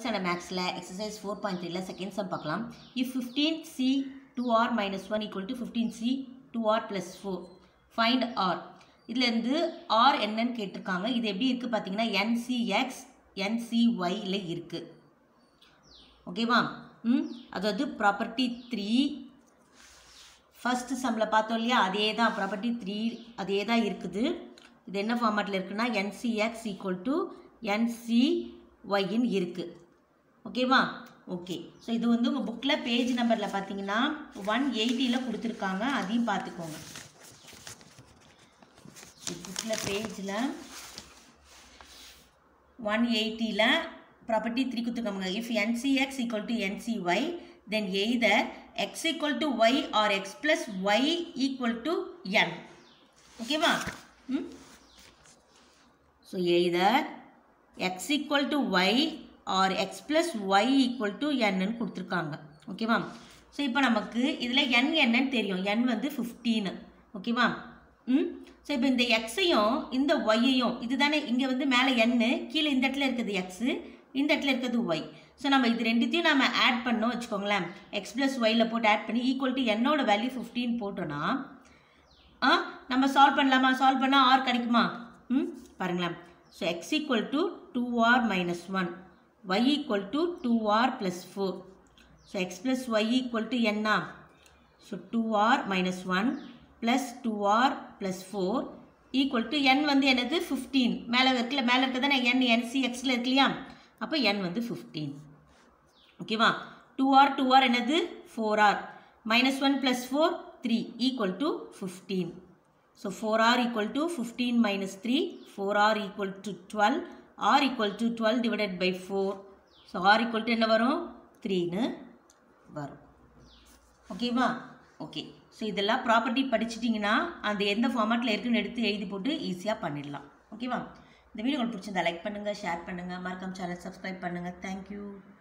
standard மேக்ஸில் exercise four point த்ரீல second sum பார்க்கலாம் if fifteen C two R minus one equal to fifteen C two R plus four find R இதுலேருந்து R என்னன்னு கேட்டிருக்காங்க இது எப்படி இருக்குது பார்த்தீங்கன்னா என்சிஎக்ஸ் என்சிஒயில் இருக்குது ஓகேவா ம் அதாவது ப்ராப்பர்ட்டி த்ரீ ஃபர்ஸ்ட் சம்மில் பார்த்தோம் இல்லையா அதே தான் ப்ராப்பர்ட்டி த்ரீ அதே தான் இருக்குது இது என்ன ஃபார்மேட்டில் இருக்குன்னா என்சிஎக்ஸ் ஈக்குவல் டு என்சி ஒய்ன்னு இருக்குது ஓகேவா ஓகே ஸோ இது வந்து உங்கள் புக்கில் பேஜ் நம்பரில் பார்த்தீங்கன்னா ஒன் எயிட்டியில் கொடுத்துருக்காங்க அதையும் பார்த்துக்கோங்க புக்கில் பேஜில் ஒன் எயிட்டியில் ப்ராப்பர்ட்டி த்ரீ கொடுத்துருக்காங்க if NCX equal to NCY then either X equal to Y or X plus Y equal to N ஓகேவா ம் so either X equal to Y or X plus Y equal to என்னன்னு கொடுத்துருக்காங்க ஓகேவா so இப்போ நமக்கு இதில் என் என்னன்னு தெரியும் என் வந்து ஃபிஃப்டீனு ஓகேவா ம் ஸோ இப்போ இந்த எக்ஸையும் இந்த ஒய்யையும் இதுதானே இங்கே வந்து மேலே என்னு கீழே இந்த இடத்துல இருக்குது எக்ஸு இந்த இடத்துல இருக்கிறது ஒய் ஸோ நம்ம இது ரெண்டுத்தையும் நம்ம ஆட் பண்ணோம் வச்சுக்கோங்களேன் எக்ஸ் ப்ளஸ் ஒயில் போட்டு ஆட் பண்ணி ஈக்குவல் டு என்னோட வேல்யூ ஃபிஃப்டீன் போட்டோன்னா ஆ நம்ம சால்வ் பண்ணலாமா சால்வ் பண்ணால் ஆர் கிடைக்குமா ம் பாருங்களேன் so X equal to two R minus one Y equal to two R plus four so X plus Y equal to என்ன so two R minus one plus two R plus four equal to N வந்து என்னது fifteen மேலே இருக்குல்ல மேலே இருக்கிறதானே என் NC எக்ஸில் இருக்கு இல்லையா அப்போ என் வந்து ஃபிஃப்டீன் ஓகேவா டூ ஆர் டூ ஆர் என்னது four R minus one plus four three equal to fifteen so four R equal to fifteen minus three four R equal to twelve R equal to twelve divided by four so R equal to என்ன வரும் த்ரீன்னு வரும் ஓகேவா okay so இதெல்லாம் property படிச்சிட்டிங்கன்னா அந்த எந்த ஃபார்மேட்டில் இருக்குன்னு எடுத்து எழுதி போட்டு ஈஸியாக பண்ணிடலாம் ஓகேவா இந்த வீடியோ உங்களுக்கு பிடிச்சிருந்தா லைக் பண்ணுங்கள் ஷேர் பண்ணுங்கள் மறக்காம சேனல் சப்ஸ்கிரைப் பண்ணுங்கள் தேங்க்யூ